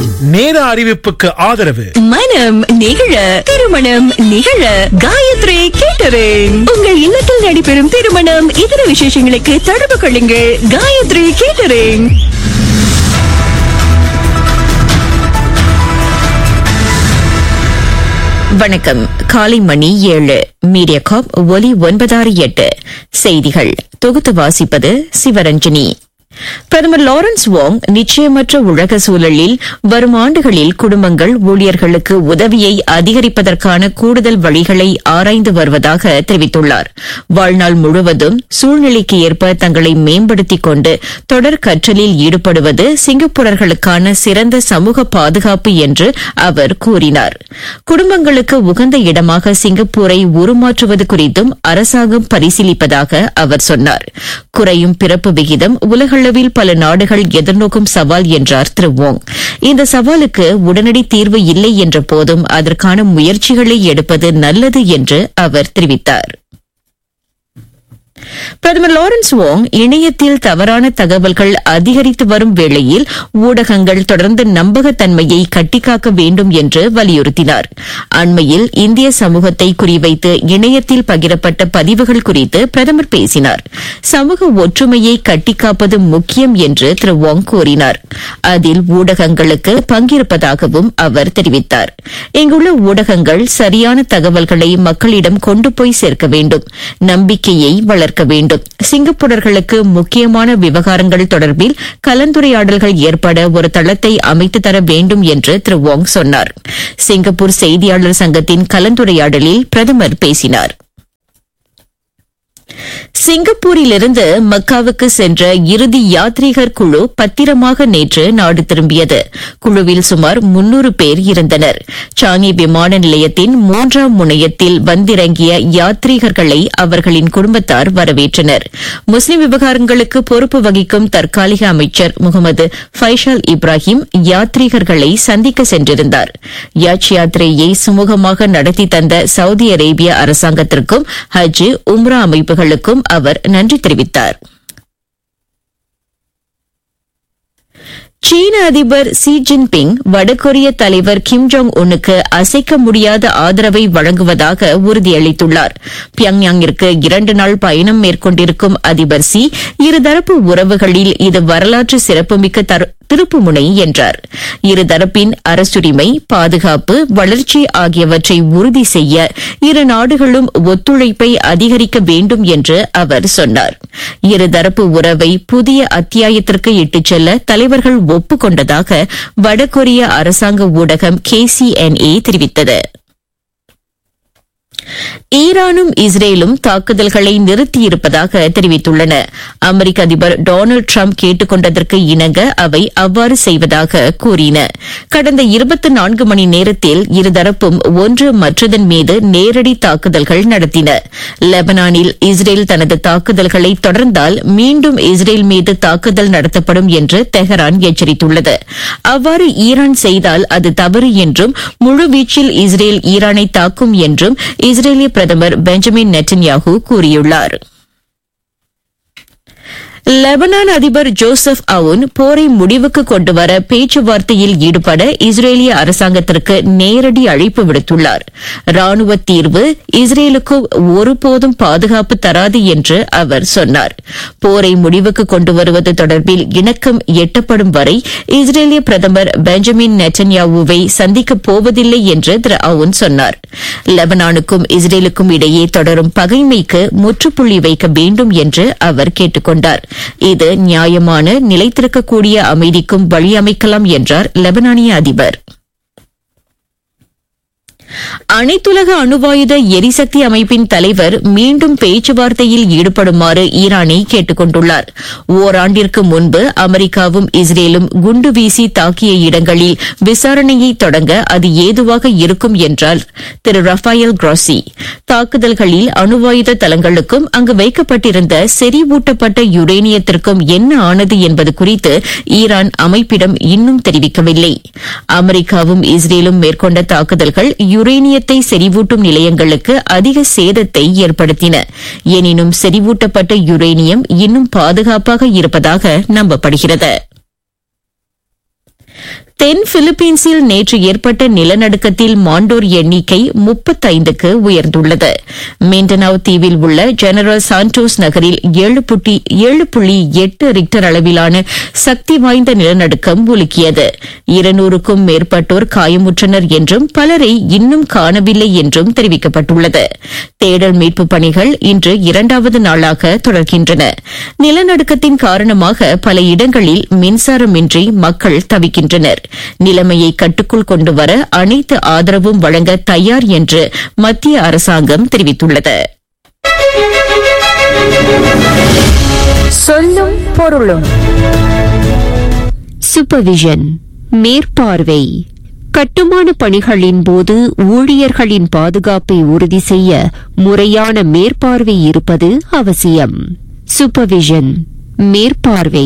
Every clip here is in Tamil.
நேர அறிவிப்புக்கு ஆதரவு மனம் நிகழ திருமணம் நிகழ காயத்ரி கேட்டரிங் உங்கள் இல்லத்தில் நடைபெறும் திருமணம் இதர விசேஷங்களுக்கு தொடர்பு கொள்ளுங்கள் காயத்ரி கேட்டரிங் வணக்கம் காலை மணி ஏழு மீடியா காப் ஒலி ஒன்பதாறு எட்டு செய்திகள் தொகுத்து வாசிப்பது சிவரஞ்சனி பிரதமர் லாரன்ஸ் வாங் நிச்சயமற்ற உலக சூழலில் வரும் ஆண்டுகளில் குடும்பங்கள் ஊழியர்களுக்கு உதவியை அதிகரிப்பதற்கான கூடுதல் வழிகளை ஆராய்ந்து வருவதாக தெரிவித்துள்ளார் வாழ்நாள் முழுவதும் சூழ்நிலைக்கு ஏற்ப தங்களை மேம்படுத்திக் கொண்டு தொடர் கற்றலில் ஈடுபடுவது சிங்கப்பூரர்களுக்கான சிறந்த சமூக பாதுகாப்பு என்று அவர் கூறினார் குடும்பங்களுக்கு உகந்த இடமாக சிங்கப்பூரை உருமாற்றுவது குறித்தும் அரசாங்கம் பரிசீலிப்பதாக அவர் சொன்னார் குறையும் பிறப்பு விகிதம் உலகளவில் பல நாடுகள் எதிர்நோக்கும் சவால் என்றார் திரு வோங் இந்த சவாலுக்கு உடனடி தீர்வு இல்லை என்ற போதும் அதற்கான முயற்சிகளை எடுப்பது நல்லது என்று அவர் தெரிவித்தார் பிரதமர் லாரன்ஸ் வோங் இணையத்தில் தவறான தகவல்கள் அதிகரித்து வரும் வேளையில் ஊடகங்கள் தொடர்ந்து நம்பகத்தன்மையை கட்டிக்காக்க வேண்டும் என்று வலியுறுத்தினார் அண்மையில் இந்திய சமூகத்தை குறிவைத்து இணையத்தில் பகிரப்பட்ட பதிவுகள் குறித்து பிரதமர் பேசினார் சமூக ஒற்றுமையை கட்டிக்காப்பது முக்கியம் என்று திரு வோங் கூறினார் அதில் ஊடகங்களுக்கு பங்கிருப்பதாகவும் அவர் தெரிவித்தார் இங்குள்ள ஊடகங்கள் சரியான தகவல்களை மக்களிடம் கொண்டு போய் சேர்க்க வேண்டும் நம்பிக்கையை வளர்க்க வேண்டும் சிங்கப்பூரர்களுக்கு முக்கியமான விவகாரங்கள் தொடர்பில் கலந்துரையாடல்கள் ஏற்பட ஒரு தளத்தை அமைத்து தர வேண்டும் என்று திரு வோங் சொன்னார் சிங்கப்பூர் செய்தியாளர் சங்கத்தின் கலந்துரையாடலில் பிரதமர் பேசினார் சிங்கப்பூரிலிருந்து மக்காவுக்கு சென்ற இறுதி யாத்ரீகர் குழு பத்திரமாக நேற்று நாடு திரும்பியது குழுவில் சுமார் முன்னூறு பேர் இருந்தனர் சாங்கி விமான நிலையத்தின் மூன்றாம் முனையத்தில் வந்திறங்கிய யாத்ரீகர்களை அவர்களின் குடும்பத்தார் வரவேற்றனர் முஸ்லிம் விவகாரங்களுக்கு பொறுப்பு வகிக்கும் தற்காலிக அமைச்சர் முகமது ஃபைஷால் இப்ராஹிம் யாத்ரீகர்களை சந்திக்க சென்றிருந்தார் யாச் யாத்திரையை சுமூகமாக நடத்தி தந்த சவுதி அரேபிய அரசாங்கத்திற்கும் ஹஜ் உம்ரா அமைப்புகளுக்கும் அவர் நன்றி தெரிவித்தார் சீன அதிபர் ஷி ஜின்பிங் வடகொரிய தலைவர் கிம் ஜோங் உன்னுக்கு அசைக்க முடியாத ஆதரவை வழங்குவதாக உறுதியளித்துள்ளார் பியாங்யாங்கிற்கு இரண்டு நாள் பயணம் மேற்கொண்டிருக்கும் அதிபர் ஷி இருதரப்பு உறவுகளில் இது வரலாற்று சிறப்புமிக்க தரு- திருப்புமுனை என்றார் இருதரப்பின் அரசுரிமை பாதுகாப்பு வளர்ச்சி ஆகியவற்றை உறுதி செய்ய இரு நாடுகளும் ஒத்துழைப்பை அதிகரிக்க வேண்டும் என்று அவர் சொன்னார் இருதரப்பு உறவை புதிய அத்தியாயத்திற்கு இட்டுச் செல்ல தலைவர்கள் ஒப்புக்கொண்டதாக வடகொரிய அரசாங்க ஊடகம் கேசிஎன்ஏ தெரிவித்தது ஈரானும் இஸ்ரேலும் தாக்குதல்களை நிறுத்தியிருப்பதாக தெரிவித்துள்ளன அமெரிக்க அதிபர் டொனால்டு டிரம்ப் கேட்டுக் கொண்டதற்கு இணங்க அவை அவ்வாறு செய்வதாக கூறின கடந்த இருபத்தி நான்கு மணி நேரத்தில் இருதரப்பும் ஒன்று மற்றதன் மீது நேரடி தாக்குதல்கள் நடத்தின லெபனானில் இஸ்ரேல் தனது தாக்குதல்களை தொடர்ந்தால் மீண்டும் இஸ்ரேல் மீது தாக்குதல் நடத்தப்படும் என்று தெஹரான் எச்சரித்துள்ளது அவ்வாறு ஈரான் செய்தால் அது தவறு என்றும் முழுவீச்சில் இஸ்ரேல் ஈரானை தாக்கும் என்றும் இஸ்ரேலிய பிரதமர் பெஞ்சமின் நெட்டன்யாஹூ கூறியுள்ளார் லெபனான் அதிபர் ஜோசப் அவுன் போரை முடிவுக்கு கொண்டுவர பேச்சுவார்த்தையில் ஈடுபட இஸ்ரேலிய அரசாங்கத்திற்கு நேரடி அழைப்பு விடுத்துள்ளார் ராணுவ தீர்வு இஸ்ரேலுக்கு ஒருபோதும் பாதுகாப்பு தராது என்று அவர் சொன்னார் போரை முடிவுக்கு கொண்டு வருவது தொடர்பில் இணக்கம் எட்டப்படும் வரை இஸ்ரேலிய பிரதமர் பெஞ்சமின் நெட்டன்யாவுவை சந்திக்கப் போவதில்லை என்று திரு அவுன் சொன்னார் லெபனானுக்கும் இஸ்ரேலுக்கும் இடையே தொடரும் பகைமைக்கு முற்றுப்புள்ளி வைக்க வேண்டும் என்று அவர் கேட்டுக் கொண்டார் இது நியாயமான நிலைத்திருக்கக்கூடிய அமைதிக்கும் வழியமைக்கலாம் என்றார் லெபனானிய அதிபர் அனைத்துலக அணுவாயுத எரிசக்தி அமைப்பின் தலைவர் மீண்டும் பேச்சுவார்த்தையில் ஈடுபடுமாறு ஈரானை கேட்டுக் கொண்டுள்ளார் ஓராண்டிற்கு முன்பு அமெரிக்காவும் இஸ்ரேலும் குண்டு வீசி தாக்கிய இடங்களில் விசாரணையை தொடங்க அது ஏதுவாக இருக்கும் என்றார் திரு ரஃபாயல் கிராசி தாக்குதல்களில் அணுவாயுத தளங்களுக்கும் அங்கு வைக்கப்பட்டிருந்த செறிவூட்டப்பட்ட யுரேனியத்திற்கும் என்ன ஆனது என்பது குறித்து ஈரான் அமைப்பிடம் இன்னும் தெரிவிக்கவில்லை அமெரிக்காவும் இஸ்ரேலும் மேற்கொண்ட தாக்குதல்கள் யுரேனியத்தை செறிவூட்டும் நிலையங்களுக்கு அதிக சேதத்தை ஏற்படுத்தின எனினும் செறிவூட்டப்பட்ட யுரேனியம் இன்னும் பாதுகாப்பாக இருப்பதாக நம்பப்படுகிறது தென் பிலிப்பீன்ஸில் நேற்று ஏற்பட்ட நிலநடுக்கத்தில் மாண்டோர் எண்ணிக்கை முப்பத்தைந்துக்கு உயர்ந்துள்ளது மிண்டனாவ் தீவில் உள்ள ஜெனரல் சாண்டோஸ் நகரில் ஏழு புள்ளி ஏழு புள்ளி எட்டு ரிக்டர் அளவிலான சக்தி வாய்ந்த நிலநடுக்கம் உலுக்கியது இருநூறுக்கும் மேற்பட்டோர் காயமுற்றனர் என்றும் பலரை இன்னும் காணவில்லை என்றும் தெரிவிக்கப்பட்டுள்ளது தேடல் மீட்பு பணிகள் இன்று இரண்டாவது நாளாக தொடர்கின்றன நிலநடுக்கத்தின் காரணமாக பல இடங்களில் மின்சாரமின்றி மக்கள் தவிக்கின்றனர் நிலைமையை கட்டுக்குள் கொண்டுவர அனைத்து ஆதரவும் வழங்க தயார் என்று மத்திய அரசாங்கம் தெரிவித்துள்ளது சொல்லும் பொருளும் சூப்பர்விஷன் மேற்பார்வை கட்டுமான பணிகளின் போது ஊழியர்களின் பாதுகாப்பை உறுதி செய்ய முறையான மேற்பார்வை இருப்பது அவசியம் சூப்பர்விஷன் மேற்பார்வை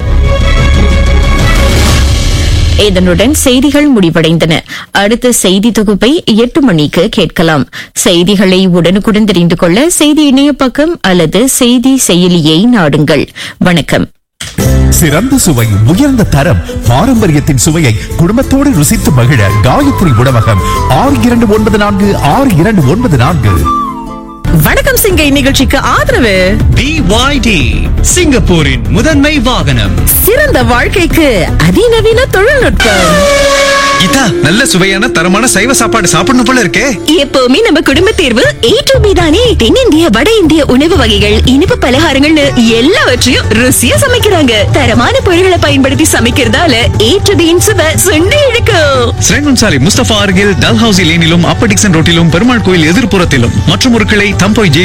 இதனுடன் செய்திகள் முடிவடைந்தன அடுத்த செய்தி தொகுப்பை எட்டு மணிக்கு கேட்கலாம் செய்திகளை உடனுக்குடன் தெரிந்து கொள்ள செய்தி இணைய பக்கம் அல்லது செய்தி செயலியை நாடுங்கள் வணக்கம் சிறந்த சுவை உயர்ந்த தரம் பாரம்பரியத்தின் சுவையை குடும்பத்தோடு ருசித்து மகிழ காயத்ரி உணவகம் ஆறு இரண்டு ஒன்பது நான்கு ஆறு இரண்டு ஒன்பது நான்கு வணக்கம் சிங்கை நிகழ்ச்சிக்கு ஆதரவு BYD சிங்கப்பூரின் முதன்மை வாகனம் சிறந்த வாழ்க்கைக்கு அதிநவீன தொழில்நுட்பம் இதா நல்ல சுவையான தரமான சைவ சாப்பாடு சாப்பிடணும் போல இருக்கே எப்பவுமே நம்ம குடும்ப தேர்வு ஏ டு பி தானே தென்னிந்திய வட இந்திய உணவு வகைகள் இனிப்பு பலகாரங்கள்னு எல்லாவற்றையும் ருசியா சமைக்கிறாங்க தரமான பொருட்களை பயன்படுத்தி சமைக்கிறதால ஏ டு பியின் சுவை சுண்டி இழுக்கும் ஸ்ரேங்குன்சாலை முஸ்தபா அருகில் டல்ஹவுசி லேனிலும் அப்பர் டிக்சன் ரோட்டிலும் பெருமாள் கோயில் எதிர்ப்புறத்திலும் மற்றும் ஒரு கிளை தம்போய் ஜே